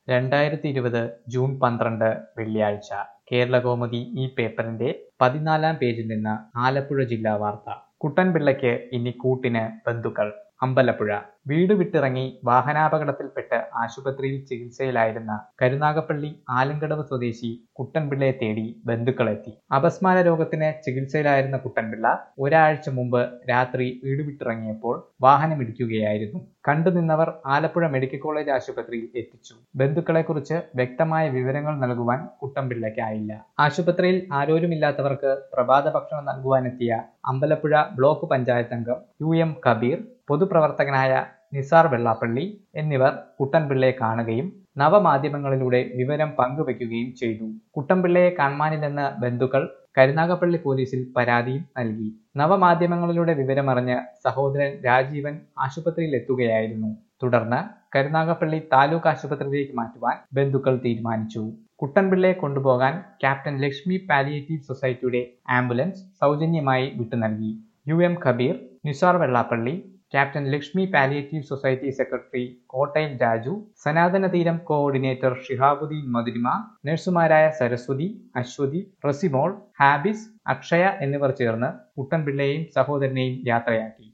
രണ്ടായിരത്തി ഇരുപത് ജൂൺ പന്ത്രണ്ട് വെള്ളിയാഴ്ച കേരളകൗമുദി ഈ പേപ്പറിന്റെ പതിനാലാം പേജിൽ നിന്ന് ആലപ്പുഴ ജില്ലാ വാർത്ത കുട്ടൻപിള്ളയ്ക്ക് ഇനി കൂട്ടിന് ബന്ധുക്കൾ അമ്പലപ്പുഴ വീട് വിട്ടിറങ്ങി വാഹനാപകടത്തിൽപ്പെട്ട് ആശുപത്രിയിൽ ചികിത്സയിലായിരുന്ന കരുനാഗപ്പള്ളി ആലങ്കടവ് സ്വദേശി കുട്ടൻപിള്ളയെ തേടി ബന്ധുക്കളെത്തി അപസ്മാര രോഗത്തിന് ചികിത്സയിലായിരുന്ന കുട്ടൻപിള്ള ഒരാഴ്ച മുമ്പ് രാത്രി വീട് വിട്ടിറങ്ങിയപ്പോൾ വാഹനമിടിക്കുകയായിരുന്നു കണ്ടുനിന്നവർ ആലപ്പുഴ മെഡിക്കൽ കോളേജ് ആശുപത്രിയിൽ എത്തിച്ചു ബന്ധുക്കളെക്കുറിച്ച് വ്യക്തമായ വിവരങ്ങൾ നൽകുവാൻ കുട്ടൻപിള്ളയ്ക്കായില്ല ആശുപത്രിയിൽ ആരോരുമില്ലാത്തവർക്ക് പ്രഭാത ഭക്ഷണം നൽകുവാനെത്തിയ അമ്പലപ്പുഴ ബ്ലോക്ക് പഞ്ചായത്ത് അംഗം യു എം കബീർ പൊതുപ്രവർത്തകനായ നിസാർ വെള്ളാപ്പള്ളി എന്നിവർ കുട്ടൻപിള്ളയെ കാണുകയും നവമാധ്യമങ്ങളിലൂടെ വിവരം പങ്കുവയ്ക്കുകയും ചെയ്തു കുട്ടൻപിള്ളയെ കാണാനില്ലെന്ന് ബന്ധുക്കൾ കരുനാഗപ്പള്ളി പോലീസിൽ പരാതിയും നൽകി നവമാധ്യമങ്ങളിലൂടെ വിവരമറിഞ്ഞ് സഹോദരൻ രാജീവൻ ആശുപത്രിയിൽ എത്തുകയായിരുന്നു തുടർന്ന് കരുനാഗപ്പള്ളി താലൂക്ക് ആശുപത്രിയിലേക്ക് മാറ്റുവാൻ ബന്ധുക്കൾ തീരുമാനിച്ചു കുട്ടൻപിള്ളയെ കൊണ്ടുപോകാൻ ക്യാപ്റ്റൻ ലക്ഷ്മി പാലിയേറ്റീവ് സൊസൈറ്റിയുടെ ആംബുലൻസ് സൗജന്യമായി വിട്ടു നൽകി U M Kabeer Nisar Vellappally captain Lakshmi palliative society secretary Kottayam Raju Sanathana Theeram coordinator Shihabuddin Madhurima നഴ്സുമാരായ സരസ്വതി അശ്വതി റസിമോൾ ഹാബിസ് അക്ഷയ എന്നിവർ ചേർന്ന് കുട്ടൻപിള്ളയെയും സഹോദരനെയും യാത്രയാക്കി